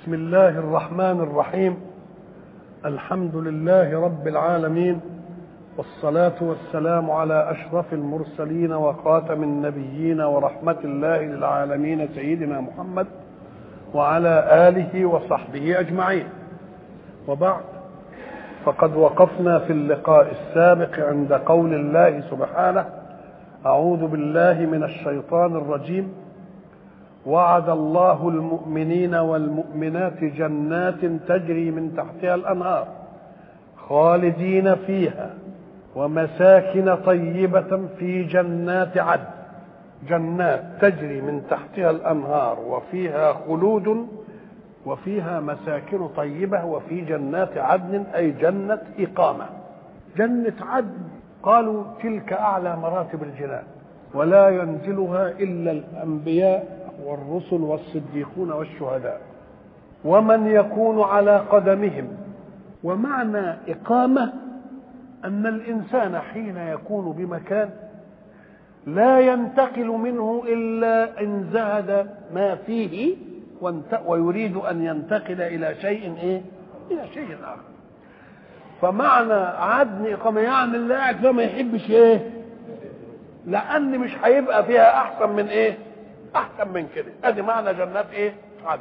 بسم الله الرحمن الرحيم الحمد لله رب العالمين والصلاة والسلام على أشرف المرسلين وخاتم النبيين ورحمة الله للعالمين سيدنا محمد وعلى آله وصحبه أجمعين وبعد فقد وقفنا في اللقاء السابق عند قول الله سبحانه أعوذ بالله من الشيطان الرجيم وعد الله المؤمنين والمؤمنات جنات تجري من تحتها الانهار خالدين فيها ومساكن طيبه في جنات عدن جنات تجري من تحتها الانهار وفيها خلود وفيها مساكن طيبه وفي جنات عدن اي جنه اقامه جنه عدن قالوا تلك اعلى مراتب الجنان ولا ينزلها الا الانبياء والرسل والصديقون والشهداء ومن يكون على قدمهم ومعنى إقامة أن الإنسان حين يكون بمكان لا ينتقل منه إلا إن زهد ما فيه ويريد أن ينتقل إلى شيء إيه؟ إلى شيء آخر فمعنى عدن إقامة يعني اللي قاعد فيها ما يحبش إيه؟ لأن مش هيبقى فيها أحسن من إيه؟ احسن من كده ادي معنى جنات ايه عدن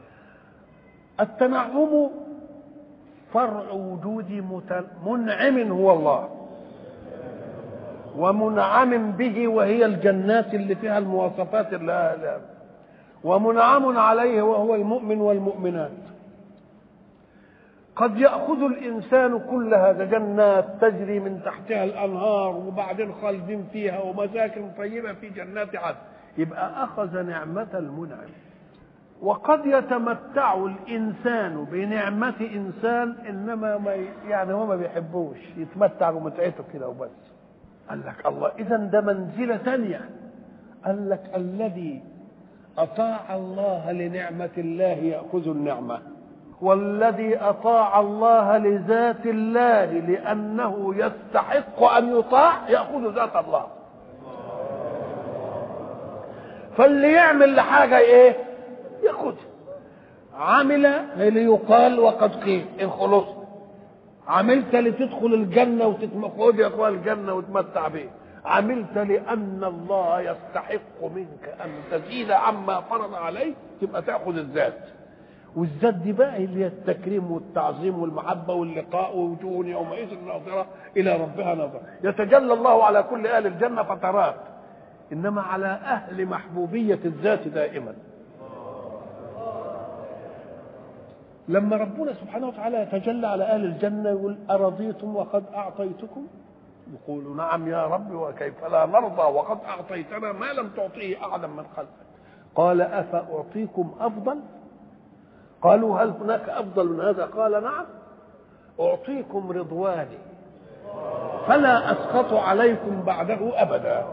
التنعم فرع وجود منعم هو الله ومنعم به وهي الجنات اللي فيها المواصفات اللي لا ومنعم عليه وهو المؤمن والمؤمنات قد يأخذ الإنسان كل هذا جنات تجري من تحتها الأنهار وبعدين خالدين فيها ومساكن طيبة في جنات عدن يبقى أخذ نعمة المنعم وقد يتمتع الإنسان بنعمة إنسان إنما ما يعني هو ما بيحبوش يتمتع بمتعته كده وبس قال لك الله إذا ده منزلة ثانية قال لك الذي أطاع الله لنعمة الله يأخذ النعمة والذي أطاع الله لذات الله لأنه يستحق أن يطاع يأخذ ذات الله فاللي يعمل لحاجة ايه ياخدها عمل ليقال وقد قيل ان خلص عملت لتدخل الجنة وتتمخد يا اخوان الجنة وتمتع به عملت لأن الله يستحق منك أن تزيد عما فرض عليك تبقى تأخذ الذات والذات دي بقى اللي هي التكريم والتعظيم والمحبة واللقاء ووجوه يومئذ ناظرة إلى ربها ناظرة يتجلى الله على كل أهل الجنة فترات انما على اهل محبوبيه الذات دائما لما ربنا سبحانه وتعالى يتجلى على اهل الجنه يقول ارضيتم وقد اعطيتكم يقولوا نعم يا رب وكيف لا نرضى وقد اعطيتنا ما لم تعطيه احدا من خلقك قال افاعطيكم افضل قالوا هل هناك افضل من هذا قال نعم اعطيكم رضواني فلا اسخط عليكم بعده ابدا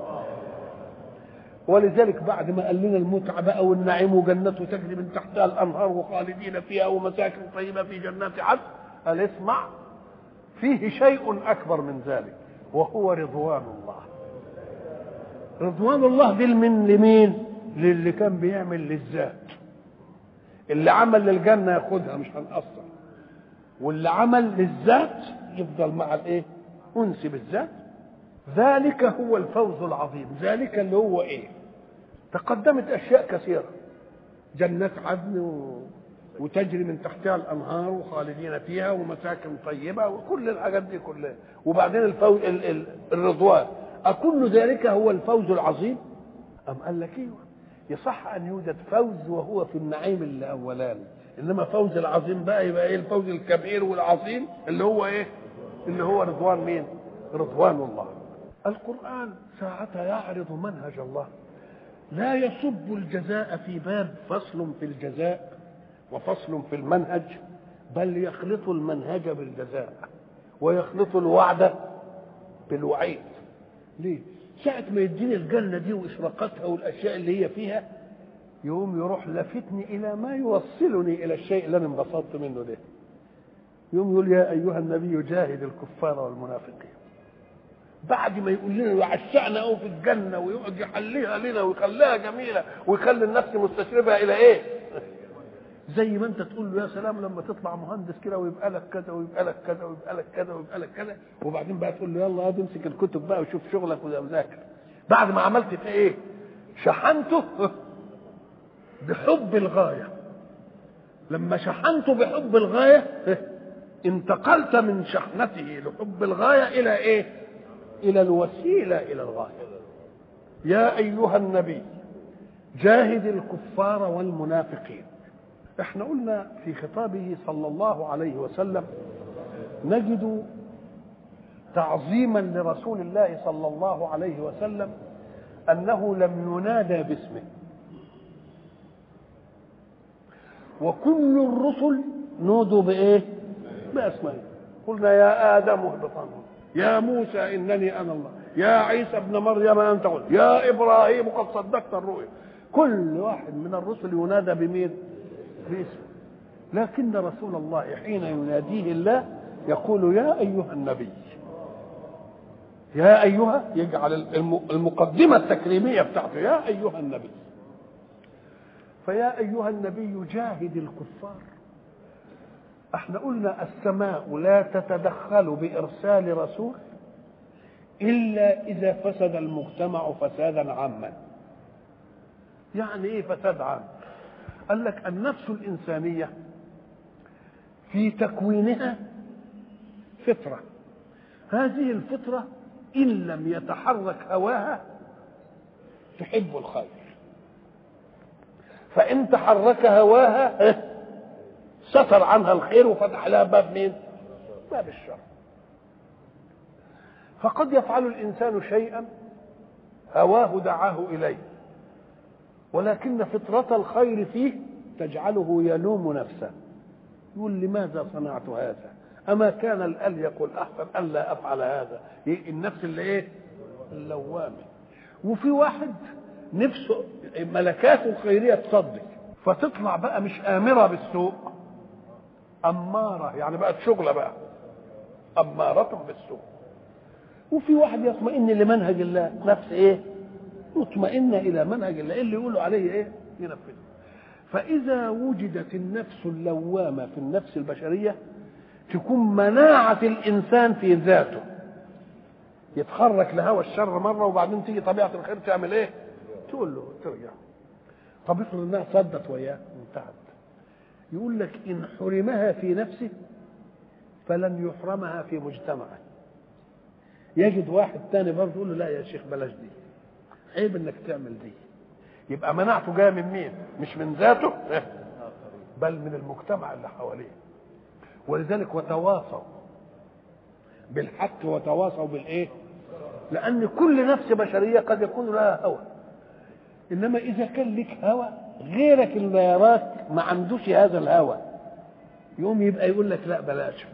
ولذلك بعد ما قال لنا المتعة بقى والنعيم وجنته تجري من تحتها الأنهار وخالدين فيها ومساكن طيبة في جنات عدن قال اسمع فيه شيء أكبر من ذلك وهو رضوان الله رضوان الله دي من لمين للي كان بيعمل للذات اللي عمل للجنة ياخدها مش هنقصر واللي عمل للذات يفضل مع الايه انس بالذات ذلك هو الفوز العظيم ذلك اللي هو ايه تقدمت اشياء كثيره جنات عدن و... وتجري من تحتها الانهار وخالدين فيها ومساكن طيبه وكل الحاجات دي كلها وبعدين الفوز ال... ال... الرضوان اكل ذلك هو الفوز العظيم ام قال لك ايوه يصح ان يوجد فوز وهو في النعيم الاولاني انما فوز العظيم بقى يبقى ايه الفوز الكبير والعظيم اللي هو ايه اللي هو رضوان مين رضوان الله القرآن ساعة يعرض منهج الله لا يصب الجزاء في باب فصل في الجزاء وفصل في المنهج بل يخلط المنهج بالجزاء ويخلط الوعد بالوعيد ليه ساعة ما يديني الجنة دي وإشراقاتها والأشياء اللي هي فيها يقوم يروح لفتني إلى ما يوصلني إلى الشيء اللي أنا انبسطت منه ده يقوم يقول يا أيها النبي جاهد الكفار والمنافقين بعد ما يقول لنا وعشقنا قوي في الجنه ويقعد يحليها لنا ويخليها جميله ويخلي النفس مستشربها الى ايه؟ زي ما انت تقول له يا سلام لما تطلع مهندس كده ويبقى لك كذا ويبقى لك كذا ويبقى لك كذا ويبقى لك كذا وبعدين بقى تقول له يلا هات امسك الكتب بقى وشوف شغلك وذاكر بعد ما عملت في ايه؟ شحنته بحب الغايه لما شحنته بحب الغايه انتقلت من شحنته لحب الغايه الى ايه؟ الى الوسيله الى الغايه يا ايها النبي جاهد الكفار والمنافقين احنا قلنا في خطابه صلى الله عليه وسلم نجد تعظيما لرسول الله صلى الله عليه وسلم انه لم ينادى باسمه وكل الرسل نودوا بايه باسمائهم قلنا يا ادم اهبط يا موسى انني انا الله يا عيسى ابن مريم انت قلت يا ابراهيم قد صدقت الرؤيا كل واحد من الرسل ينادى بمين باسمه لكن رسول الله حين يناديه الله يقول يا ايها النبي يا ايها يجعل المقدمه التكريميه بتاعته يا ايها النبي فيا ايها النبي جاهد الكفار احنا قلنا السماء لا تتدخل بارسال رسول الا اذا فسد المجتمع فسادا عاما يعني ايه فساد عام قال لك النفس الانسانيه في تكوينها فطره هذه الفطره ان لم يتحرك هواها تحب الخير فان تحرك هواها ستر عنها الخير وفتح لها باب مين باب الشر فقد يفعل الانسان شيئا هواه دعاه اليه ولكن فطرة الخير فيه تجعله يلوم نفسه يقول لماذا صنعت هذا أما كان الأليق الأحسن ألا أفعل هذا النفس اللي إيه اللوامة وفي واحد نفسه ملكاته الخيرية تصدق فتطلع بقى مش آمرة بالسوء أمارة يعني بقت شغلة بقى أمارة بالسوء وفي واحد يطمئن لمنهج الله نفس ايه مطمئنة إلى منهج الله اللي يقولوا عليه إيه ينفذه فإذا وجدت النفس اللوامة في النفس البشرية تكون مناعة الإنسان في ذاته يتحرك لهوى الشر مرة وبعدين تيجي طبيعة الخير تعمل إيه؟ تقول له ترجع طب افرض إنها صدت وياه انتهت يقول لك إن حرمها في نفسه فلن يحرمها في مجتمعه يجد واحد تاني برضه يقول له لا يا شيخ بلاش دي عيب انك تعمل دي يبقى مناعته جايه من مين مش من ذاته بل من المجتمع اللي حواليه ولذلك وتواصوا بالحق وتواصوا بالايه لان كل نفس بشريه قد يكون لها هوى انما اذا كان لك هوى غيرك اللي يراك ما عندوش هذا الهوى يقوم يبقى يقول لك لا بلاش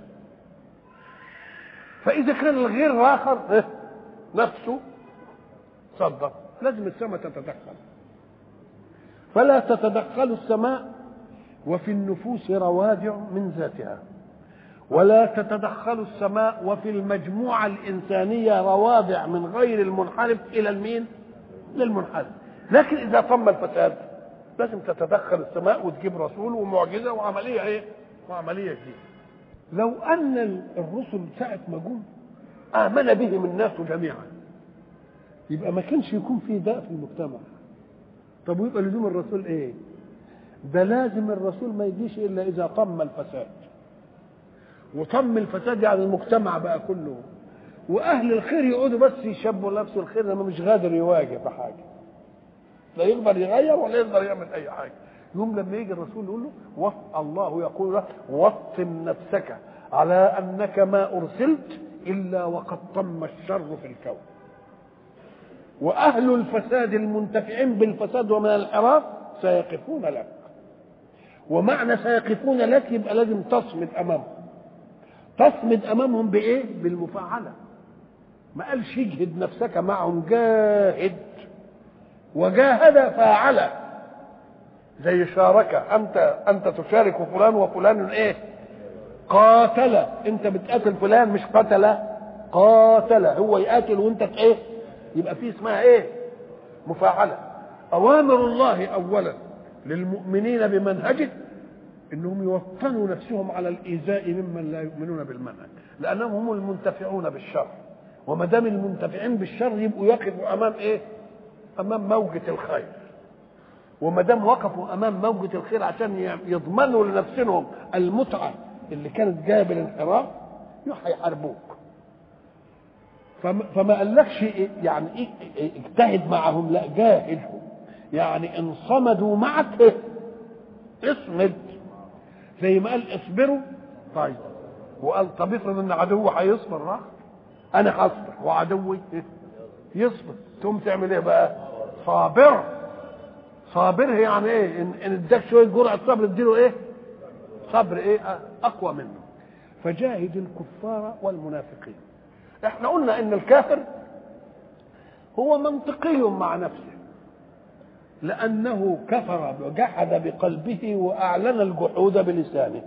فاذا كان الغير الاخر نفسه صدق لازم السماء تتدخل فلا تتدخل السماء وفي النفوس روادع من ذاتها ولا تتدخل السماء وفي المجموعة الإنسانية روادع من غير المنحرف إلى المين؟ للمنحرف لكن إذا تم الفساد لازم تتدخل السماء وتجيب رسول ومعجزة وعملية إيه؟ وعملية جديدة لو أن الرسل ساعة ما جم آمن بهم الناس جميعا يبقى ما كانش يكون في داء في المجتمع طب ويبقى لزوم الرسول ايه ده لازم الرسول ما يجيش الا اذا طم الفساد وطم الفساد يعني المجتمع بقى كله واهل الخير يقعدوا بس يشبوا نفسه الخير لما مش قادر يواجه بحاجه لا يقدر يغير ولا يقدر يعمل اي حاجه يوم لما يجي الرسول يقول له وف الله يقول له وطم نفسك على انك ما ارسلت الا وقد طم الشر في الكون واهل الفساد المنتفعين بالفساد ومن الانحراف سيقفون لك ومعنى سيقفون لك يبقى لازم تصمد امامهم تصمد امامهم بايه بالمفاعله ما قالش اجهد نفسك معهم جاهد وجاهد فاعل زي شارك انت انت تشارك فلان وفلان ايه قاتل انت بتقاتل فلان مش قتل قاتل هو يقاتل وانت ايه يبقى في اسمها ايه مفاعله اوامر الله اولا للمؤمنين بمنهجه انهم يوطنوا نفسهم على الايذاء ممن لا يؤمنون بالمنهج لانهم هم المنتفعون بالشر وما دام المنتفعين بالشر يبقوا يقفوا امام ايه امام موجه الخير وما دام وقفوا امام موجه الخير عشان يضمنوا لنفسهم المتعه اللي كانت جايه بالانحراف هيحاربوك فما قالكش إيه يعني إيه اجتهد معهم لا جاهدهم يعني ان صمدوا معك اصمد زي ما قال اصبروا طيب وقال طب افرض ان عدو هيصبر راح انا هصبر وعدوي يصبر تقوم تعمل ايه بقى صابر صابر يعني ايه ان ان اداك شويه جرعه صبر اديله ايه صبر ايه اقوى منه فجاهد الكفار والمنافقين احنا قلنا ان الكافر هو منطقي مع نفسه لانه كفر وجحد بقلبه واعلن الجحود بلسانه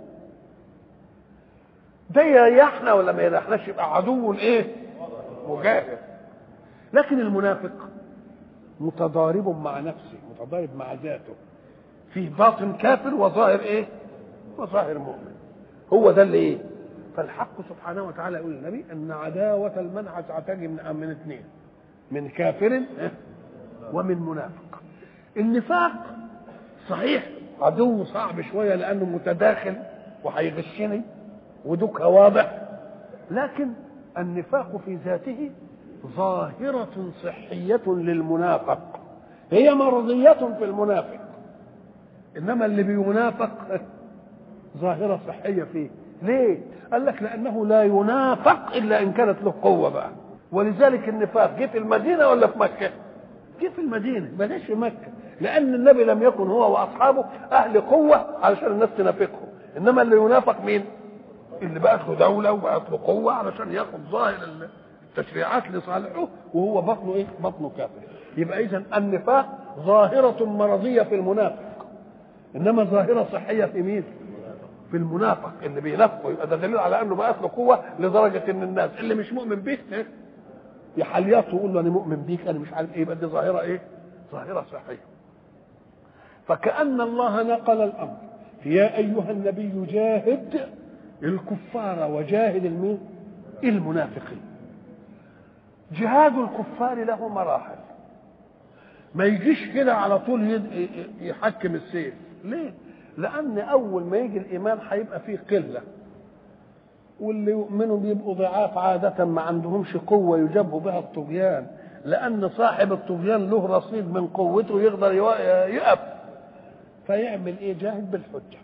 ده يريحنا ولا ما يريحناش يبقى عدو الايه مجاهد لكن المنافق متضارب مع نفسه متضارب مع ذاته فيه باطن كافر وظاهر ايه وظاهر مؤمن هو ده اللي ايه فالحق سبحانه وتعالى يقول للنبي ان عداوه المنهج هتجي من من اثنين من كافر ومن منافق النفاق صحيح عدو صعب شويه لانه متداخل وهيغشني ودكها واضح لكن النفاق في ذاته ظاهرة صحية للمنافق هي مرضية في المنافق إنما اللي بينافق ظاهرة صحية فيه ليه؟ قال لك لأنه لا ينافق إلا إن كانت له قوة بقى ولذلك النفاق جه في المدينة ولا في مكة؟ جه في المدينة ما جاش في مكة لأن النبي لم يكن هو وأصحابه أهل قوة علشان الناس تنافقهم إنما اللي ينافق مين؟ اللي بقت له دولة وبقت له قوة علشان ياخد ظاهر التشريعات لصالحه وهو بطنه إيه؟ بطنه كافر يبقى إذا النفاق ظاهرة مرضية في المنافق إنما ظاهرة صحية في مين؟ في المنافق اللي بينافقه يبقى ده دليل على انه بقى له قوه لدرجه ان الناس اللي مش مؤمن به إيه؟ يحليطه ويقول له انا مؤمن بيك انا مش عارف ايه يبقى دي ظاهره ايه؟ ظاهره صحيه. فكأن الله نقل الامر يا ايها النبي جاهد الكفار وجاهد المين؟ المنافقين. جهاد الكفار له مراحل. ما يجيش كده على طول يحكم السيف، ليه؟ لان اول ما يجي الايمان هيبقى فيه قله واللي يؤمنوا بيبقوا ضعاف عاده ما عندهمش قوه يجابهوا بها الطغيان لان صاحب الطغيان له رصيد من قوته يقدر يقف فيعمل ايه جاهد بالحجه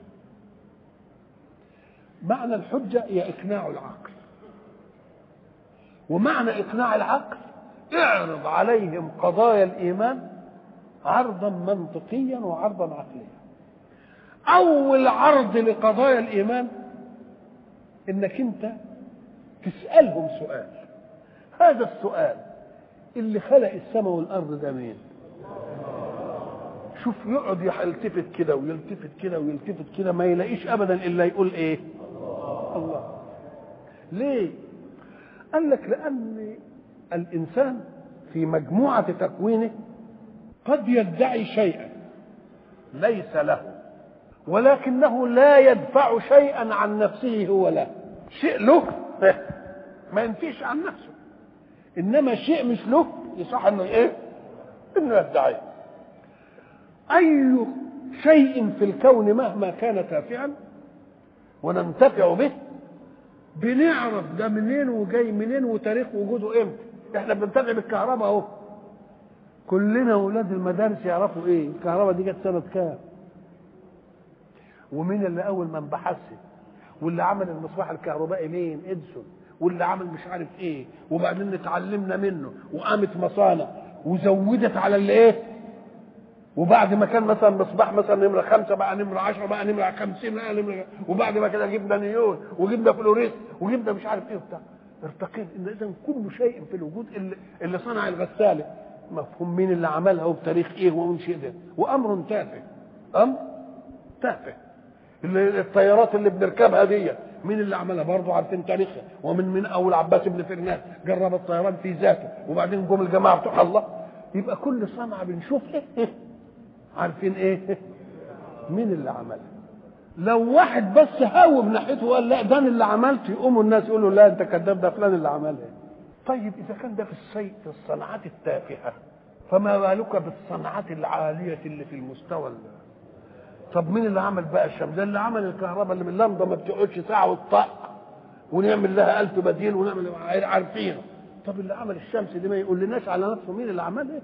معنى الحجه هي اقناع العقل ومعنى اقناع العقل اعرض عليهم قضايا الايمان عرضا منطقيا وعرضا عقليا اول عرض لقضايا الايمان انك انت تسالهم سؤال هذا السؤال اللي خلق السماء والارض ده مين شوف يقعد يلتفت كده ويلتفت كده ويلتفت كده ما يلاقيش ابدا الا يقول ايه الله ليه قال لك لان الانسان في مجموعه تكوينه قد يدعي شيئا ليس له ولكنه لا يدفع شيئا عن نفسه هو له شيء له ما ينفيش عن نفسه انما شيء مش له يصح انه ايه انه يدعيه اي شيء في الكون مهما كان تافها وننتفع به بنعرف ده منين وجاي منين وتاريخ وجوده امتى احنا بننتفع بالكهرباء اهو كلنا اولاد المدارس يعرفوا ايه الكهرباء دي جت سنه كام ومين اللي اول من بحثها واللي عمل المصباح الكهربائي مين اديسون واللي عمل مش عارف ايه وبعدين اتعلمنا منه وقامت مصانع وزودت على اللي ايه وبعد ما كان مثلا مصباح مثلا نمره خمسه بقى نمره 10 بقى نمره 50 بقى نمره وبعد ما كده جبنا نيون وجبنا فلوريس وجبنا مش عارف ايه وبتاع ارتقينا ان اذا كل شيء في الوجود اللي, اللي صنع الغساله مفهوم مين اللي عملها وبتاريخ ايه ومن شيء ده وامر تافه امر تافه اللي الطيارات اللي بنركبها دي مين اللي عملها برضه عارفين تاريخها ومن من اول عباس بن فرناس جرب الطيران في ذاته وبعدين جم الجماعه بتوع الله يبقى كل صنعه بنشوف ايه, إيه؟ عارفين ايه مين اللي عملها لو واحد بس هاوب ناحيته وقال لا ده أنا اللي عملت يقوموا الناس يقولوا لا انت كذاب ده فلان اللي عملها طيب اذا كان ده في الصيد في الصناعات التافهه فما بالك بالصناعات العاليه اللي في المستوى اللي. طب مين اللي عمل بقى الشمس ده اللي عمل الكهرباء اللي من اللمضه ما بتقعدش ساعه وتطق ونعمل لها ألف بديل ونعمل عارفينه طب اللي عمل الشمس دي ما يقول لناش على نفسه مين اللي عملها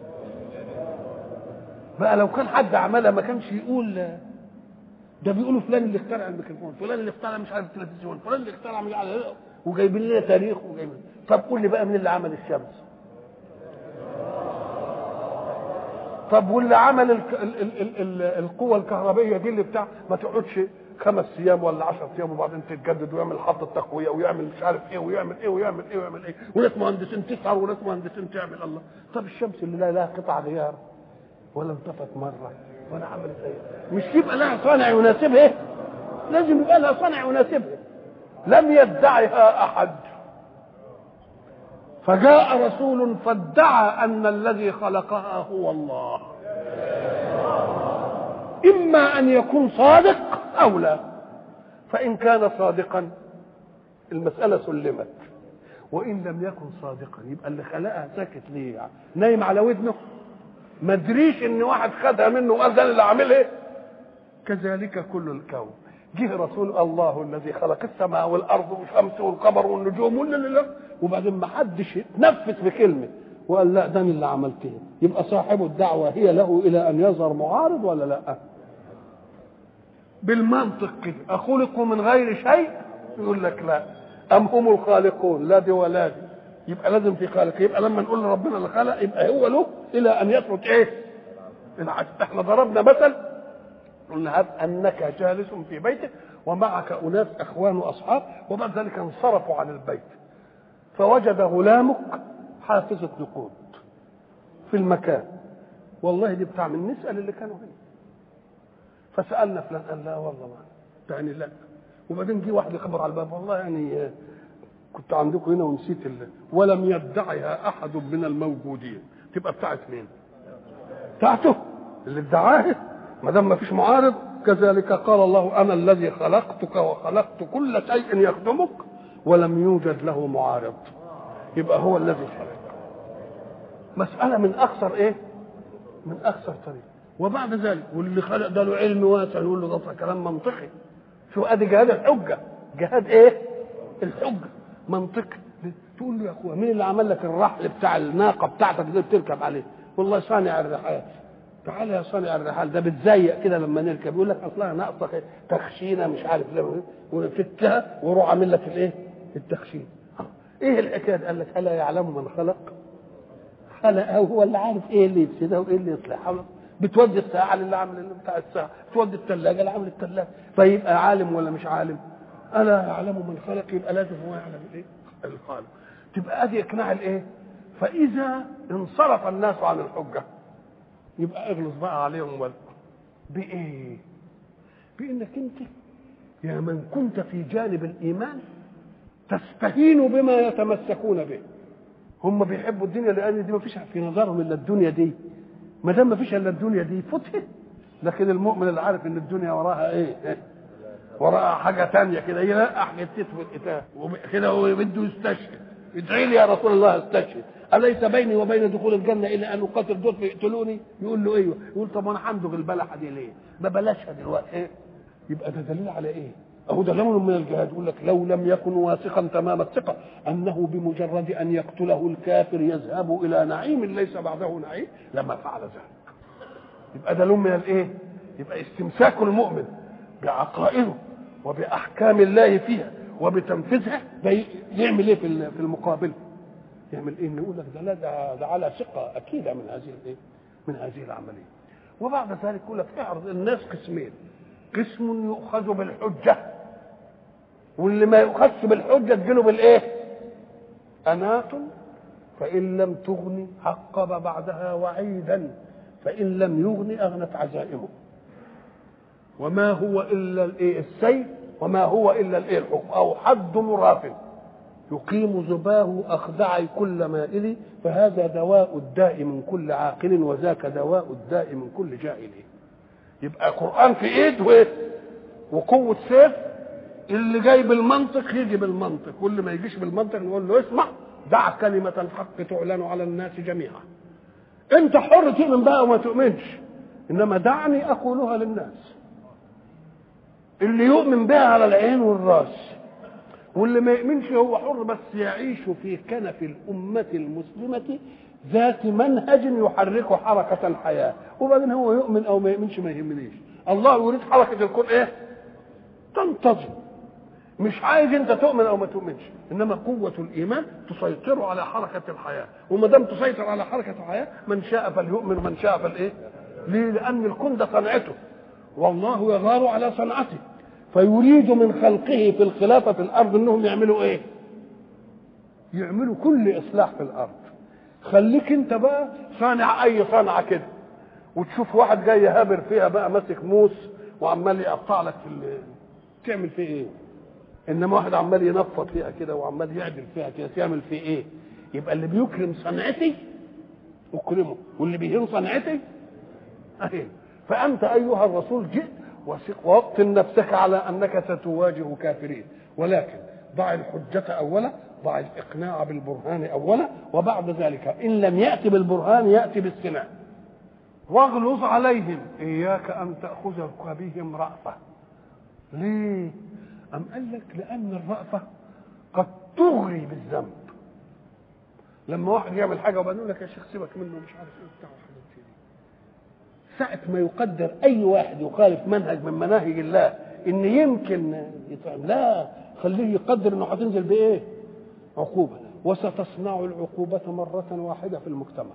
بقى لو كان حد عملها ما كانش يقول ده بيقولوا فلان اللي اخترع الميكروفون فلان اللي اخترع مش عارف التلفزيون فلان اللي اخترع مش عارف وجايبين لنا تاريخ وجايبين طب قول لي بقى مين اللي عمل الشمس طب واللي عمل ال ال ال ال ال القوة الكهربائية دي اللي بتاع ما تقعدش خمس ايام ولا 10 ايام وبعدين تتجدد ويعمل حط تقويه ويعمل مش عارف ايه ويعمل ايه ويعمل ايه ويعمل ايه وناس مهندسين تسهر وناس مهندسين تعمل الله طب الشمس اللي لا لها قطع غيار ولا انطفت مره ولا عملت ايه مش يبقى لها صانع يناسبها إيه؟ لازم يبقى لها صانع يناسبها لم يدعها احد فجاء رسول فادعى ان الذي خلقها هو الله اما ان يكون صادق او لا فان كان صادقا المساله سلمت وان لم يكن صادقا يبقى اللي خلقها ساكت ليه يعني نايم على ودنه ما ادريش ان واحد خدها منه وقال ده اللي عامل ايه كذلك كل الكون جه رسول الله الذي خلق السماء والارض والشمس والقمر والنجوم ولا وبعدين ما حدش نفس بكلمه وقال لا ده اللي عملته يبقى صاحب الدعوه هي له الى ان يظهر معارض ولا لا بالمنطق كده اخلقوا من غير شيء يقول لك لا ام هم الخالقون لا دي ولا دي يبقى لازم في خالق يبقى لما نقول ربنا اللي خلق يبقى هو له الى ان يثبت ايه العجز احنا ضربنا مثل قلنا هب انك جالس في بيتك ومعك اناس اخوان واصحاب وبعد ذلك انصرفوا عن البيت فوجد غلامك حافظة نقود في المكان والله دي بتاع من نسأل اللي كانوا هنا فسألنا فلان قال لا والله ما يعني لا وبعدين جه واحد يخبر على الباب والله يعني كنت عندكم هنا ونسيت الله ولم يدعها احد من الموجودين تبقى بتاعت مين؟ بتاعته اللي ادعاها ما دام ما فيش معارض كذلك قال الله انا الذي خلقتك وخلقت كل شيء يخدمك ولم يوجد له معارض يبقى هو الذي خلق مسألة من أكثر إيه؟ من أكثر طريق وبعد ذلك واللي خلق ده له علم واسع يقول له ده كلام منطقي شو ادي جهاد الحجة جهاد إيه؟ الحجة منطقي تقول له يا اخويا مين اللي عمل لك الرحل بتاع الناقة بتاعتك دي بتركب عليه؟ والله صانع الرحال تعالى يا صانع الرحال ده بتزيق كده لما نركب يقول لك اصلها ناقصه تخشينه مش عارف ليه وفكها وروح عامل لك الايه؟ التخشين ايه الحكايه قال لك الا يعلم من خلق خلق هو اللي عارف ايه اللي يفسدها وايه اللي يصلحها بتودي الساعه اللي عامل اللي بتاع الساعه بتودي الثلاجه اللي عامل الثلاجه فيبقى عالم ولا مش عالم الا يعلم من خلق يبقى لازم هو يعلم الايه الخالق تبقى ادي اقناع الايه فاذا انصرف الناس عن الحجه يبقى اغلظ بقى عليهم ولا بايه بانك انت يا من كنت في جانب الايمان تستهين بما يتمسكون به هم بيحبوا الدنيا لان دي ما فيش في نظرهم الا الدنيا دي ما دام ما فيش الا الدنيا دي فتحت لكن المؤمن اللي عارف ان الدنيا وراها ايه وراها حاجه تانية كده يلقح جتته في القتال كده هو بده يستشهد ادعي لي يا رسول الله استشهد اليس بيني وبين دخول الجنه الا ان اقاتل دول فيقتلوني يقول له ايوه يقول طب انا همضغ البلحه دي ليه ما بلاشها دلوقتي إيه؟ يبقى ده دليل على ايه أهو ده لون من الجهاد يقول لك لو لم يكن واثقا تمام الثقة أنه بمجرد أن يقتله الكافر يذهب إلى نعيم ليس بعده نعيم لما فعل ذلك يبقى ده لون من الإيه؟ يبقى استمساك المؤمن بعقائده وبأحكام الله فيها وبتنفيذها ده يعمل إيه في المقابل؟ يعمل إيه؟ يقول لك ده لا ده, ده على ثقة أكيدة من هذه الإيه؟ من هذه العملية وبعد ذلك يقول لك اعرض الناس قسمين قسم يؤخذ بالحجه واللي ما يؤخذش بالحجه تجيله بالايه؟ أنات فإن لم تغني عقب بعدها وعيدا فإن لم يغني أغنت عزائمه وما هو إلا الإيه السيف وما هو إلا الإيه الحكم أو حد مراف يقيم زباه أخدعي كل مائل فهذا دواء الداء من كل عاقل وذاك دواء الداء من كل جاهل يبقى قرآن في إيد وإيه وقوه سيف اللي جاي بالمنطق يجي بالمنطق واللي ما يجيش بالمنطق نقول له اسمع دع كلمة الحق تعلن على الناس جميعا انت حر تؤمن بقى وما تؤمنش انما دعني اقولها للناس اللي يؤمن بها على العين والراس واللي ما يؤمنش هو حر بس يعيش في كنف الأمة المسلمة ذات منهج يحرك حركة الحياة وبعدين هو يؤمن أو ما يؤمنش ما يهمنيش الله يريد حركة الكون إيه تنتظم مش عايز انت تؤمن او ما تؤمنش انما قوه الايمان تسيطر على حركه الحياه وما دام تسيطر على حركه الحياه من شاء فليؤمن ومن شاء فالايه ليه لان الكون ده صنعته والله يغار على صنعته فيريد من خلقه في الخلافه في الارض انهم يعملوا ايه يعملوا كل اصلاح في الارض خليك انت بقى صانع اي صنعه كده وتشوف واحد جاي هابر فيها بقى ماسك موس وعمال يقطع لك في ال- تعمل فيه ايه انما واحد عمال ينفض فيها كده وعمال يعدل فيها كده تعمل فيه ايه يبقى اللي بيكرم صنعتي اكرمه واللي بيهين صنعتي اهين فانت ايها الرسول جئت وثق ووطن نفسك على انك ستواجه كافرين ولكن ضع الحجة أولا ضع الإقناع بالبرهان أولا وبعد ذلك إن لم يأتي بالبرهان يأتي بالسماع واغلظ عليهم إياك أن تأخذ بهم رأفة ليه؟ أم قال لك لأن الرأفة قد تغري بالذنب لما واحد يعمل حاجة وبعدين يقول لك يا شيخ سيبك منه مش عارف ايه بتاع وحاجات كده ساعة ما يقدر أي واحد يخالف منهج من مناهج الله إن يمكن يطعم لا خليه يقدر إنه هتنزل بإيه؟ عقوبة وستصنع العقوبة مرة واحدة في المجتمع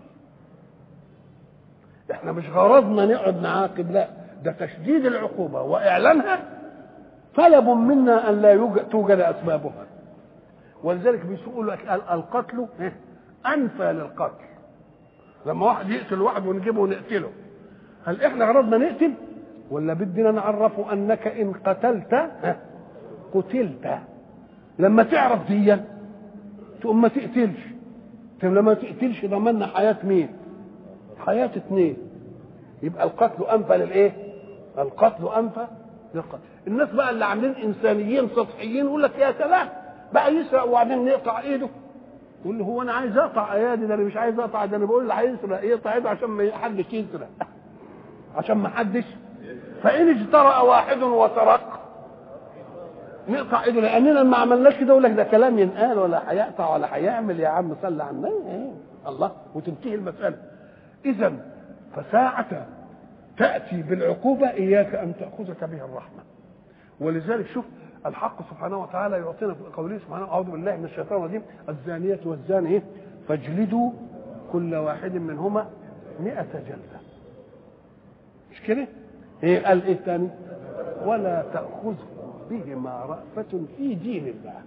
احنا مش غرضنا نقعد نعاقب لا ده تشديد العقوبة وإعلانها طلب منا أن لا يوجد توجد أسبابها ولذلك بيقول لك ال- القتل إيه؟ أنفى للقتل لما واحد يقتل واحد ونجيبه ونقتله هل احنا غرضنا نقتل ولا بدنا نعرفه انك ان قتلت ها، قتلت لما تعرف دي تقوم ما تقتلش طب لما تقتلش ضمننا حياة مين حياة اتنين يبقى القتل أنفى للإيه القتل أنفى للقتل الناس بقى اللي عاملين إنسانيين سطحيين يقول لك يا سلام بقى يسرق وبعدين نقطع إيده يقول له هو أنا عايز أقطع أيادي ده أنا مش عايز أقطع ده أنا بقول اللي هيسرق يقطع إيده عشان ما حدش يسرق عشان ما حدش فإن اجترأ واحد وسرق نقطع ايده لاننا ما عملناش كده يقول لك ده كلام ينقال ولا هيقطع ولا هيعمل يا عم صلي على النبي إيه؟ الله وتنتهي المساله اذا فساعة تأتي بالعقوبة إياك أن تأخذك بها الرحمة ولذلك شوف الحق سبحانه وتعالى يعطينا في قوله سبحانه أعوذ بالله من الشيطان الرجيم الزانية والزاني إيه؟ فاجلدوا كل واحد منهما مئة جلدة مش كده؟ إيه قال إيه الثاني؟ ولا تأخذكم بهما رأفة في دين الله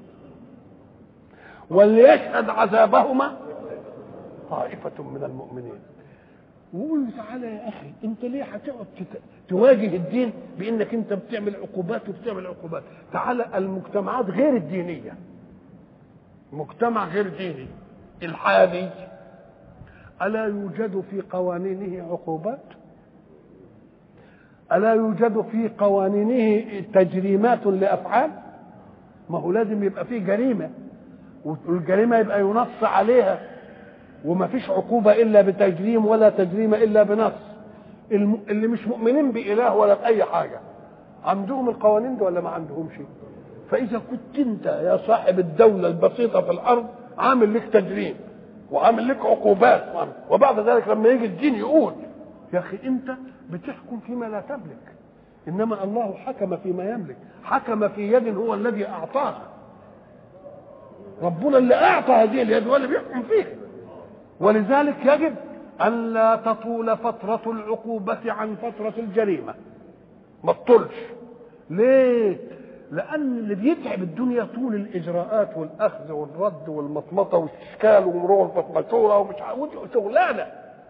وليشهد عذابهما طائفة من المؤمنين وقول له تعالى يا اخي انت ليه هتقعد تت- تواجه الدين بانك انت بتعمل عقوبات وبتعمل عقوبات تعالى المجتمعات غير الدينيه مجتمع غير ديني الحالي الا يوجد في قوانينه عقوبات الا يوجد في قوانينه تجريمات لافعال ما هو لازم يبقى فيه جريمه والجريمه يبقى ينص عليها وما فيش عقوبة إلا بتجريم ولا تجريم إلا بنص الم... اللي مش مؤمنين بإله ولا بأي حاجة عندهم القوانين دي ولا ما عندهمش فإذا كنت أنت يا صاحب الدولة البسيطة في الأرض عامل لك تجريم وعامل لك عقوبات وبعد ذلك لما يجي الدين يقول يا أخي أنت بتحكم فيما لا تملك إنما الله حكم فيما يملك حكم في يد هو الذي أعطاها ربنا اللي أعطى هذه اليد هو اللي بيحكم فيها ولذلك يجب أن لا تطول فترة العقوبة عن فترة الجريمة ما تطولش ليه؟ لأن اللي بيتعب الدنيا طول الإجراءات والأخذ والرد والمطمطة والإشكال ومرور المشورة ومش عارف شغلانة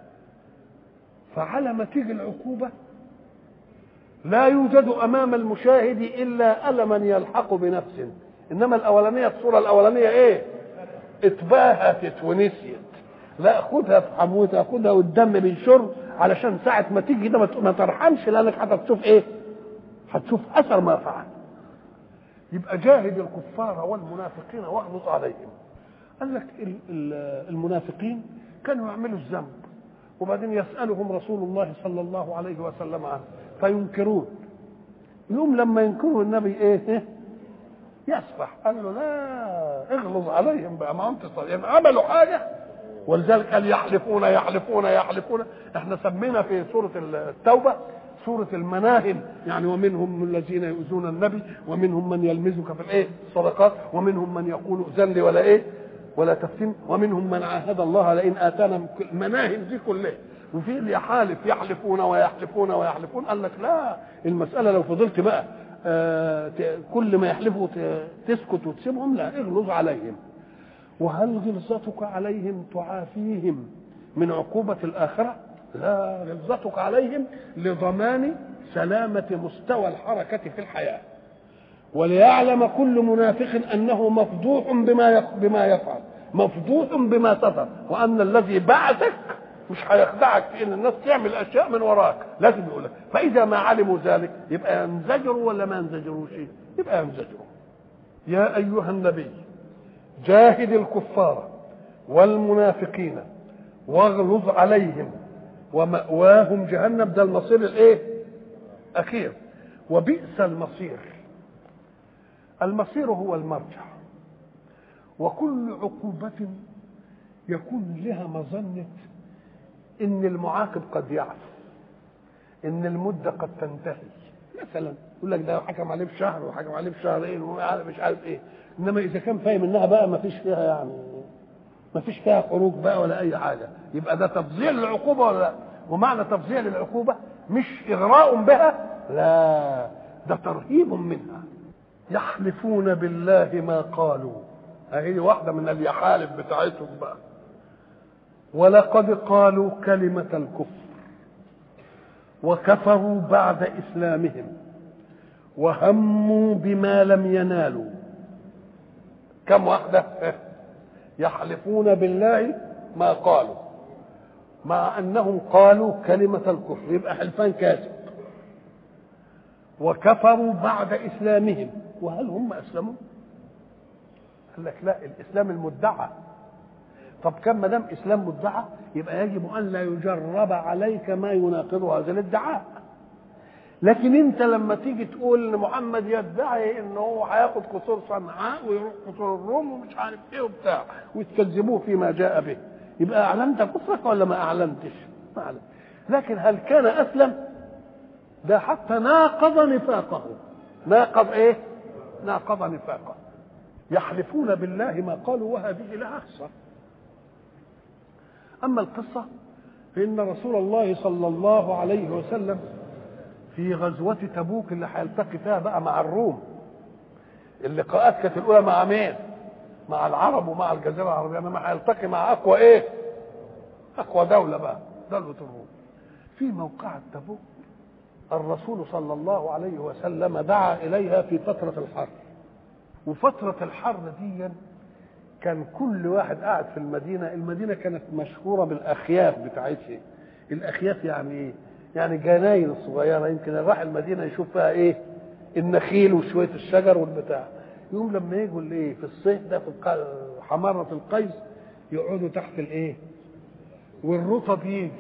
فعلى ما تيجي العقوبة لا يوجد أمام المشاهد إلا ألما يلحق بنفسه إنما الأولانية الصورة الأولانية إيه؟ اتباهتت ونسيت لا خدها في حموتها خدها والدم بيشر علشان ساعة ما تيجي ده ما ت- ما ترحمش لأنك هتشوف إيه؟ هتشوف اثر ما فعل يبقى جاهد الكفار والمنافقين واغلظ عليهم قال لك المنافقين كانوا يعملوا الذنب وبعدين يسألهم رسول الله صلى الله عليه وسلم عنه فينكرون يوم لما ينكروا النبي ايه يسفح قال له لا اغلظ عليهم بقى ما انت يعني عملوا حاجه ولذلك قال يحلفون يحلفون يحلفون احنا سمينا في سوره التوبه سورة المناهل يعني ومنهم الذين يؤذون النبي ومنهم من يلمزك في الايه الصدقات ومنهم من يقول ائذن لي ولا ايه ولا تفتن ومنهم من عاهد الله لئن اتانا المناهل دي كلها وفي اللي يحالف يحلفون ويحلفون ويحلفون قال لك لا المسألة لو فضلت بقى آه كل ما يحلفوا تسكت وتسيبهم لا اغلظ عليهم وهل غلظتك عليهم تعافيهم من عقوبة الآخرة لا غلظتك عليهم لضمان سلامة مستوى الحركة في الحياة وليعلم كل منافق أنه مفضوح بما بما يفعل مفضوح بما سطر وأن الذي بعثك مش هيخدعك في ان الناس تعمل اشياء من وراك لازم يقول لك فاذا ما علموا ذلك يبقى ينزجروا ولا ما ينزجروش يبقى ينزجروا يا ايها النبي جاهد الكفار والمنافقين واغلظ عليهم ومأواهم جهنم ده المصير الايه اخير وبئس المصير المصير هو المرجع وكل عقوبة يكون لها مظنة ان المعاقب قد يعفو ان المده قد تنتهي مثلا يقول لك ده حكم عليه بشهر وحكم عليه بشهرين ومش عارف ايه انما اذا كان فاهم انها بقى ما فيش فيها يعني ما فيش فيها خروج بقى ولا اي حاجه يبقى ده تفضيل للعقوبه ولا لا ومعنى تفضيل العقوبه مش اغراء بها لا ده ترهيب منها يحلفون بالله ما قالوا اهي واحده من اليحالف بتاعتهم بقى ولقد قالوا كلمة الكفر وكفروا بعد إسلامهم وهموا بما لم ينالوا كم واحدة يحلفون بالله ما قالوا مع أنهم قالوا كلمة الكفر يبقى حلفان كاذب وكفروا بعد إسلامهم وهل هم أسلموا؟ قال لك لا الإسلام المدعى طب كم ما دام اسلام مدعى يبقى يجب ان لا يجرب عليك ما يناقض هذا الادعاء لكن انت لما تيجي تقول ان محمد يدعي ان هو هياخد قصور صنعاء ويروح قصور الروم ومش عارف ايه وبتاع وتكذبوه فيما جاء به يبقى اعلنت كفرك ولا ما اعلنتش؟ ما اعلنت لكن هل كان اسلم؟ ده حتى ناقض نفاقه ناقض ايه؟ ناقض نفاقه يحلفون بالله ما قالوا وهذه لعصر أما القصة فإن رسول الله صلى الله عليه وسلم في غزوة تبوك اللي هيلتقي فيها بقى مع الروم اللقاءات كانت الأولى مع مين؟ مع العرب ومع الجزيرة العربية إنما هيلتقي مع أقوى إيه؟ أقوى دولة بقى دولة الروم في موقعة تبوك الرسول صلى الله عليه وسلم دعا إليها في فترة الحر وفترة الحر دي كان كل واحد قاعد في المدينة المدينة كانت مشهورة بالأخياف بتاعتها الأخياف يعني إيه؟ يعني جناين صغيرة يمكن راح المدينة يشوف فيها إيه النخيل وشوية الشجر والبتاع يوم لما يجوا الايه في الصيف ده في حمارة القيس يقعدوا تحت الايه والرطب يجي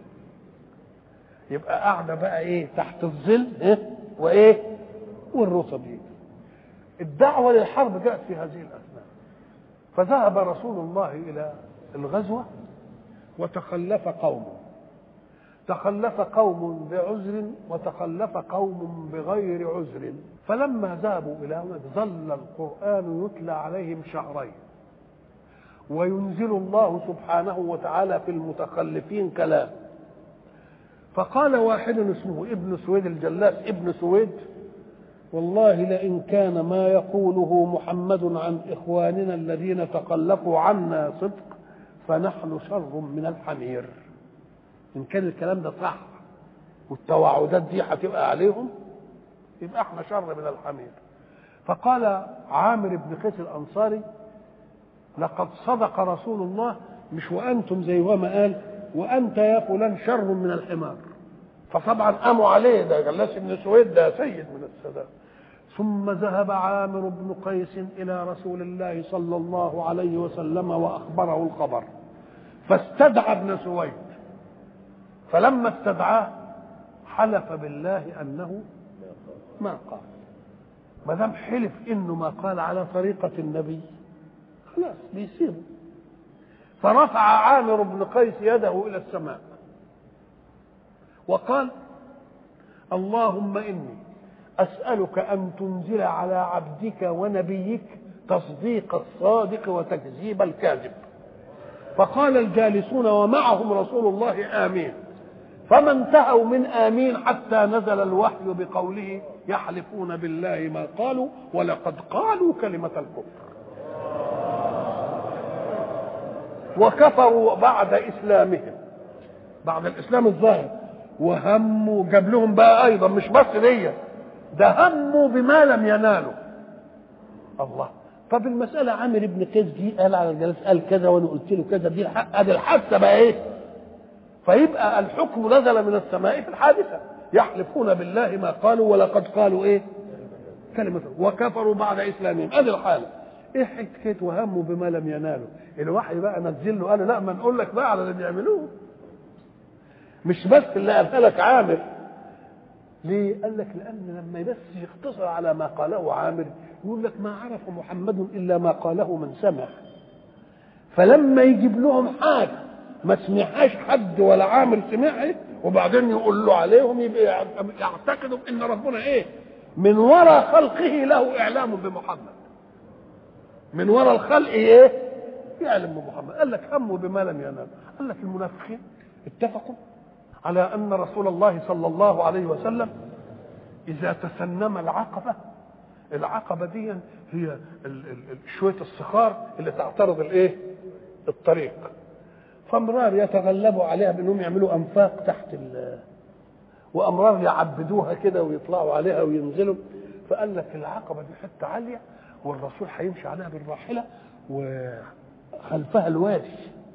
يبقى قاعده بقى ايه تحت الظل ايه وايه والرطب يجي الدعوه للحرب جاءت في هذه الاثناء فذهب رسول الله الى الغزوه وتخلف قوم تخلف قوم بعذر وتخلف قوم بغير عذر فلما ذهبوا الى هناك ظل القران يتلى عليهم شهرين وينزل الله سبحانه وتعالى في المتخلفين كلام فقال واحد اسمه ابن سويد الجلاس ابن سويد والله لئن كان ما يقوله محمد عن اخواننا الذين تخلفوا عنا صدق فنحن شر من الحمير ان كان الكلام ده صح والتوعدات دي هتبقى عليهم يبقى احنا شر من الحمير فقال عامر بن قيس الانصاري لقد صدق رسول الله مش وانتم زي ما قال وانت يا فلان شر من الحمار فطبعا قاموا عليه ده جلاس بن سويد ده سيد من السادات ثم ذهب عامر بن قيس الى رسول الله صلى الله عليه وسلم واخبره الخبر فاستدعى ابن سويد فلما استدعاه حلف بالله انه ما قال ما دام حلف انه ما قال على طريقه النبي خلاص بيسيبه فرفع عامر بن قيس يده الى السماء وقال اللهم اني اسالك ان تنزل على عبدك ونبيك تصديق الصادق وتكذيب الكاذب فقال الجالسون ومعهم رسول الله امين فما انتهوا من امين حتى نزل الوحي بقوله يحلفون بالله ما قالوا ولقد قالوا كلمه الكفر وكفروا بعد اسلامهم بعد الاسلام الظاهر وهموا جاب لهم بقى ايضا مش بس دي ده هموا بما لم ينالوا الله طب المساله عامر ابن قيس جه قال على الجلاس قال كذا وانا قلت له كذا دي الحق ادي الحادثه بقى ايه فيبقى الحكم نزل من السماء في الحادثه يحلفون بالله ما قالوا ولقد قالوا ايه كلمة وكفروا بعد اسلامهم ادي الحاله ايه حكايه وهموا بما لم ينالوا الوحي بقى نزل له قال لا ما نقول لك بقى على اللي بيعملوه مش بس اللي قالها لك عامر ليه؟ قال لك لأن لما بس يقتصر على ما قاله عامر يقول لك ما عرف محمد إلا ما قاله من سمع فلما يجيب لهم حاجة ما سمعهاش حد ولا عامر سمعها وبعدين يقول له عليهم يبقى يعتقدوا ان ربنا ايه؟ من وراء خلقه له اعلام بمحمد. من وراء الخلق ايه؟ يعلم بمحمد، قال لك هموا بما لم ينال، قال لك المنافقين اتفقوا على ان رسول الله صلى الله عليه وسلم اذا تسنم العقبه العقبه دي هي شويه الصخار اللي تعترض الايه الطريق فامرار يتغلبوا عليها بانهم يعملوا انفاق تحت ال وامرار يعبدوها كده ويطلعوا عليها وينزلوا فقال لك العقبه دي حته عاليه والرسول هيمشي عليها بالراحله وخلفها الوادي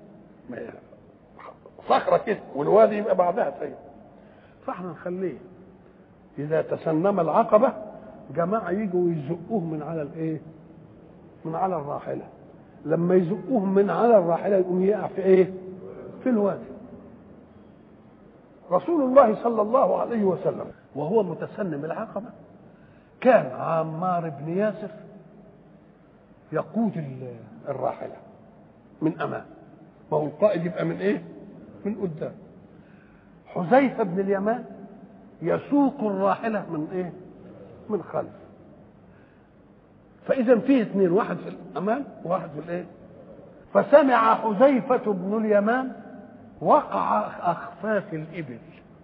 صخره كده والوادي يبقى بعدها سيد فاحنا نخليه اذا تسنم العقبه جماعه يجوا يزقوه من على الايه من على الراحله لما يزقوه من على الراحله يقوم يقع في ايه في الوادي رسول الله صلى الله عليه وسلم وهو متسنم العقبه كان عمار بن ياسر يقود الراحله من امام ما هو القائد يبقى من ايه من قدام حذيفة بن اليمان يسوق الراحلة من ايه من خلف فإذا فيه اثنين واحد في الأمام وواحد في الايه فسمع حذيفة بن اليمان وقع أخفاف الإبل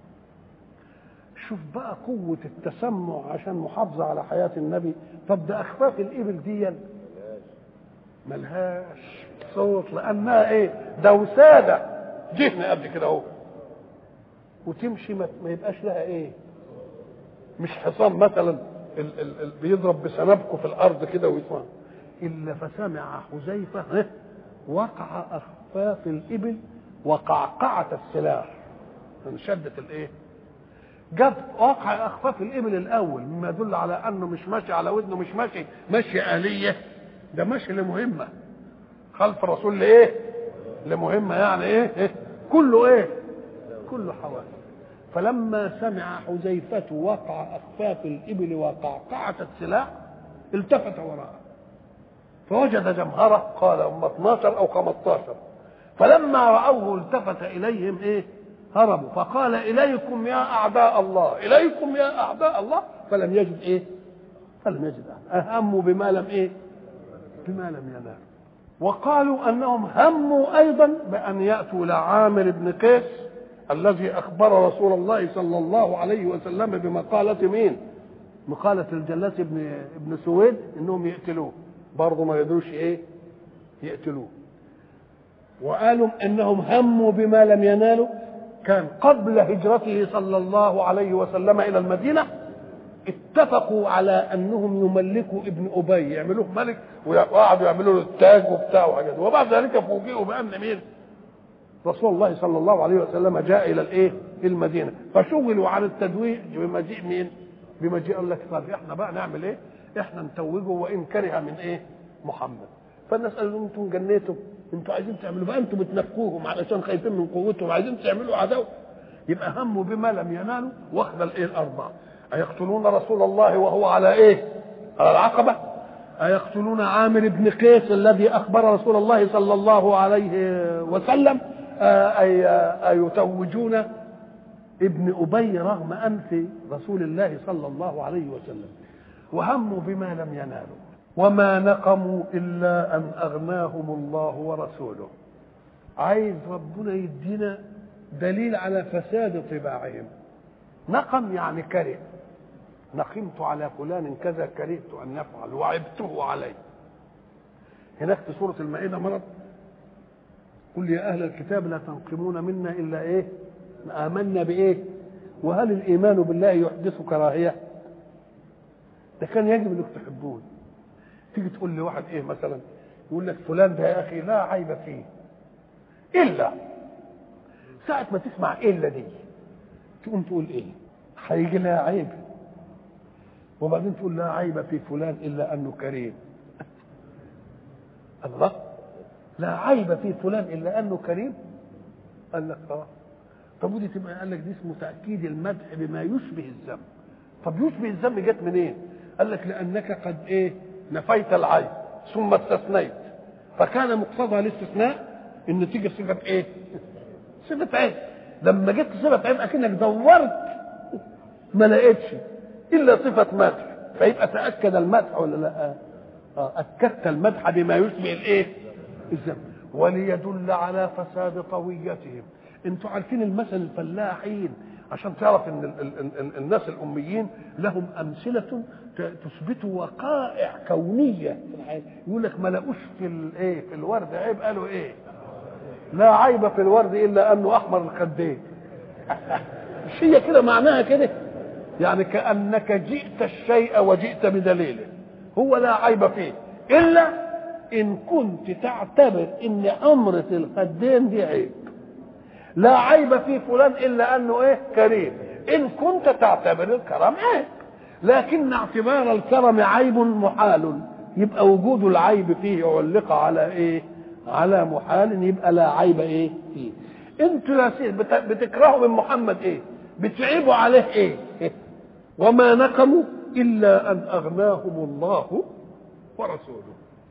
شوف بقى قوة التسمع عشان محافظة على حياة النبي طب ده أخفاف الإبل دي ملهاش صوت لأنها إيه ده وسادة جهن قد كده اهو وتمشي ما, ما يبقاش لها ايه مش حصان مثلا ال ال ال بيضرب بسنابكه في الارض كده ويسمع الا فسمع حذيفه وقع اخفاف الابل وقعقعه السلاح انشدت الايه جاب وقع اخفاف الابل الاول مما يدل على انه مش ماشي على ودنه مش ماشي ماشي اليه ده ماشي لمهمه خلف الرسول لايه لمهمه يعني ايه, إيه؟ كله ايه كله حوادث فلما سمع حذيفة وقع أخفاف الإبل وقعقعة السلاح التفت وراءه فوجد جمهرة قال هم 12 أو 15 فلما رأوه التفت إليهم إيه هربوا فقال إليكم يا أعداء الله إليكم يا أعداء الله فلم يجد إيه فلم يجد أهموا بما لم إيه بما لم ينال وقالوا انهم هموا ايضا بان ياتوا الى عامر بن قيس الذي اخبر رسول الله صلى الله عليه وسلم بمقاله مين؟ مقاله الجلاس ابن ابن سويد انهم يقتلوه برضه ما يقدروش ايه؟ يقتلوه وقالوا انهم هموا بما لم ينالوا كان قبل هجرته صلى الله عليه وسلم الى المدينه اتفقوا على انهم يملكوا ابن ابي يعملوه ملك وقعدوا يعملوا له التاج وبتاع وحاجات وبعد ذلك فوجئوا بان مين؟ رسول الله صلى الله عليه وسلم جاء الى الايه؟ المدينه فشغلوا عن التدويج بمجيء مين بمجيء قال لك طب احنا بقى نعمل ايه احنا نتوجه وان كره من ايه محمد فالناس قالوا لهم انتم جنيتم انتوا عايزين تعملوا بقى انتم بتنفوهم علشان خايفين من قوتهم عايزين تعملوا عدو يبقى هموا بما لم ينالوا واخذ الايه الاربعه ايقتلون رسول الله وهو على ايه على العقبه أيقتلون عامر بن قيس الذي أخبر رسول الله صلى الله عليه وسلم أي أيتوجون ابن أبي رغم أنف رسول الله صلى الله عليه وسلم وهموا بما لم ينالوا وما نقموا إلا أن أغناهم الله ورسوله عايز ربنا يدينا دليل على فساد طباعهم نقم يعني كره نقمت على فلان كذا كرهت ان يفعل وعبته عليه هناك في سوره المائده مرض قل يا اهل الكتاب لا تنقمون منا الا ايه امنا بايه وهل الايمان بالله يحدث كراهيه ده كان يجب انك تحبون تيجي تقول لواحد ايه مثلا يقول لك فلان ده يا اخي لا عيب فيه الا ساعه ما تسمع الا دي تقوم تقول ايه هيجي لها عيب وبعدين تقول لا عيب في فلان الا انه كريم الله لا عيب في فلان الا انه كريم قال لك اه طب ودي تبقى قال لك دي اسمه تاكيد المدح بما يشبه الذم طب يشبه الذم جت منين إيه؟ قال لك لانك قد ايه نفيت العيب ثم استثنيت فكان مقتضى الاستثناء ان تيجي صفه ايه صفه عيب لما جت صفه عيب اكنك دورت ما لقيتش الا صفه مدح فيبقى تاكد المدح ولا لا آه اكدت المدح بما يشبه الايه الذم وليدل على فساد طويتهم انتوا عارفين المثل الفلاحين عشان تعرف ان ال ال ال الناس الاميين لهم امثله تثبت وقائع كونيه في الحياه يقول لك ما لقوش في الايه في الورد عيب قالوا ايه لا عيب في الورد الا انه احمر الخدين مش هي كده معناها كده يعني كانك جئت الشيء وجئت بدليله هو لا عيب فيه الا ان كنت تعتبر ان حمرة الخدين دي عيب لا عيب في فلان الا انه ايه كريم ان كنت تعتبر الكرم عيب لكن اعتبار الكرم عيب محال يبقى وجود العيب فيه علق على ايه على محال يبقى لا عيب ايه فيه انتوا يا سيدي بتكرهوا من محمد ايه بتعيبوا عليه ايه وما نقموا الا ان اغناهم الله ورسوله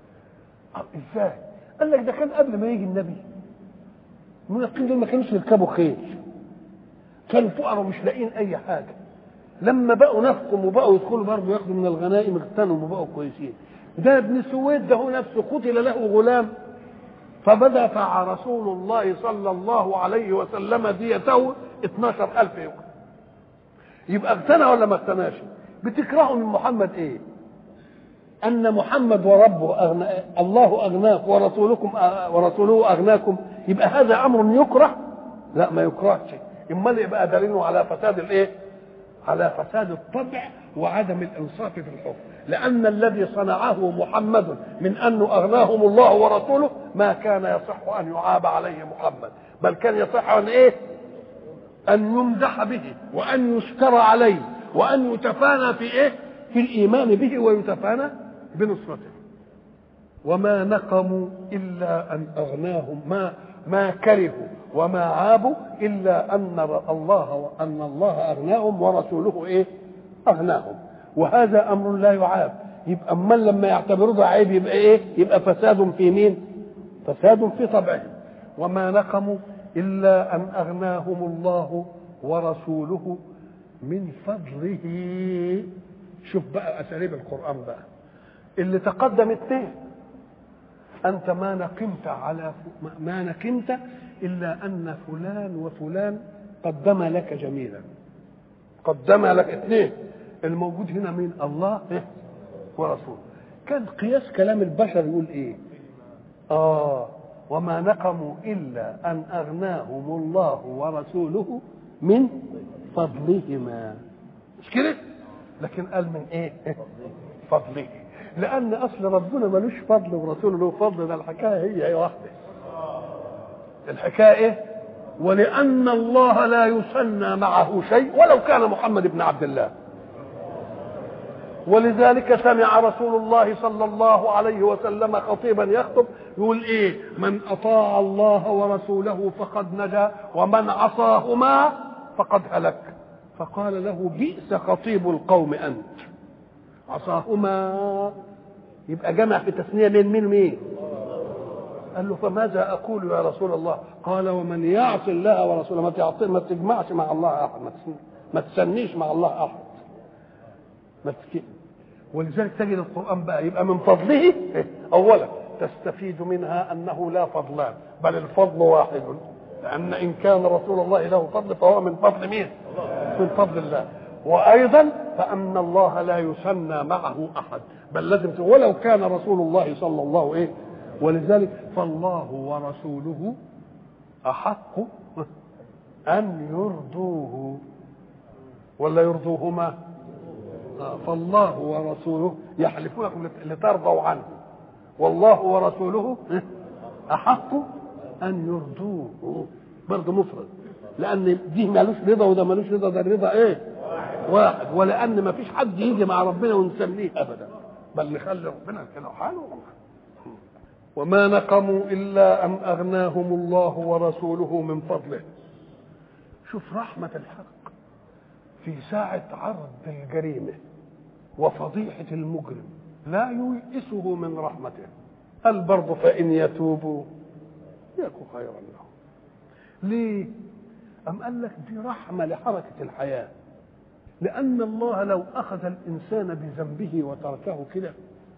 ازاي قال لك ده كان قبل ما يجي النبي المنافقين دول ما كانوش يركبوا خيل كانوا فقراء ومش لاقيين اي حاجه لما بقوا نفقم وبقوا يدخلوا برضه ياخدوا من الغنائم اغتنموا وبقوا كويسين ده ابن سويد ده هو نفسه قتل له غلام فبدفع رسول الله صلى الله عليه وسلم ديته 12000 يوم يبقى اغتنى ولا ما اغتناش بتكرهوا من محمد ايه ان محمد وربه أغنى الله اغناك ورسولكم ورسوله اغناكم يبقى هذا امر يكره لا ما يكرهش امال يبقى دليله على فساد الايه على فساد الطبع وعدم الانصاف في الحكم لان الذي صنعه محمد من انه اغناهم الله ورسوله ما كان يصح ان يعاب عليه محمد بل كان يصح ان ايه ان يمدح به وان يشكر عليه وان يتفانى في ايه في الايمان به ويتفانى بنصرته وما نقموا الا ان اغناهم ما ما كرهوا وما عابوا الا ان الله ان الله اغناهم ورسوله ايه اغناهم وهذا امر لا يعاب يبقى امال لما يعتبروه ده عيب يبقى ايه يبقى فساد في مين فساد في طبعهم وما نقموا الا ان اغناهم الله ورسوله من فضله شوف بقى اساليب القران بقى اللي تقدم اثنين انت ما نقمت على ما نقمت الا ان فلان وفلان قدم لك جميلا قدم لك اثنين الموجود هنا مين الله ورسوله كان قياس كلام البشر يقول ايه اه وما نقموا الا ان اغناهم الله ورسوله من فضلهما مش كده لكن قال من ايه فضله لان اصل ربنا ملوش فضل ورسوله له فضل ده الحكايه هي هي واحده الحكايه ايه ولأن الله لا يثنى معه شيء ولو كان محمد بن عبد الله ولذلك سمع رسول الله صلى الله عليه وسلم خطيبا يخطب يقول ايه من اطاع الله ورسوله فقد نجا ومن عصاهما فقد هلك فقال له بئس خطيب القوم انت عصاهما يبقى جمع في تثنيه بين مين مين قال له فماذا اقول يا رسول الله قال ومن يعص الله ورسوله ما تعطي ما تجمعش مع الله احد ما ما تسنيش مع الله احد ما تك... ولذلك تجد القران بقى يبقى من فضله اولا تستفيد منها انه لا فضلان بل الفضل واحد لان ان كان رسول الله له فضل فهو من فضل مين من فضل الله وايضا فان الله لا يثنى معه احد بل لازم ولو كان رسول الله صلى الله ايه ولذلك فالله ورسوله احق ان يرضوه ولا يرضوهما فالله ورسوله يحلفون لترضوا عنه والله ورسوله احق ان يرضوه برضه مفرد لان دي مالوش رضا وده مالوش رضا ده الرضا ايه واحد ولان ما فيش حد يجي مع ربنا ونسميه ابدا بل نخلي ربنا كده حاله وما نقموا الا ان اغناهم الله ورسوله من فضله شوف رحمه الحق في ساعه عرض الجريمه وفضيحه المجرم لا ييئسه من رحمته قال برضه فان يتوبوا يكن خيرا لهم ليه أم قال لك دي رحمة لحركة الحياة لأن الله لو أخذ الإنسان بذنبه وتركه كده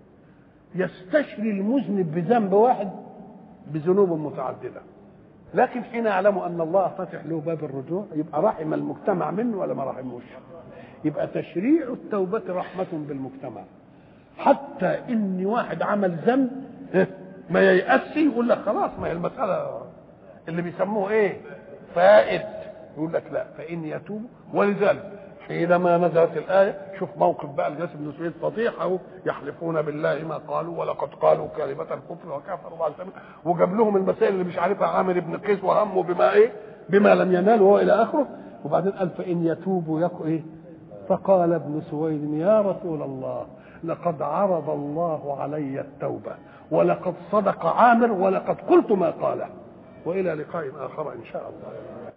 يستشري المذنب بذنب واحد بذنوب متعددة لكن حين يعلم أن الله فتح له باب الرجوع يبقى رحم المجتمع منه ولا ما رحموش يبقى تشريع التوبة رحمة بالمجتمع حتى إن واحد عمل ذنب ما ييأسش يقول لك خلاص ما هي المسألة اللي بيسموه ايه فائد يقول لك لا فإن يتوبوا ولذلك حينما نزلت الآية شوف موقف بقى الجاسم بن سويد فضيحة يحلفون بالله ما قالوا ولقد قالوا كلمة الكفر وكفروا بعد ذلك وجاب لهم المسائل اللي مش عارفها عامر بن قيس وهمه بما ايه بما لم ينال وهو إلى آخره وبعدين قال فإن يتوبوا يكو ايه فقال ابن سويد يا رسول الله لقد عرض الله علي التوبة ولقد صدق عامر ولقد قلت ما قاله والى لقاء اخر ان شاء الله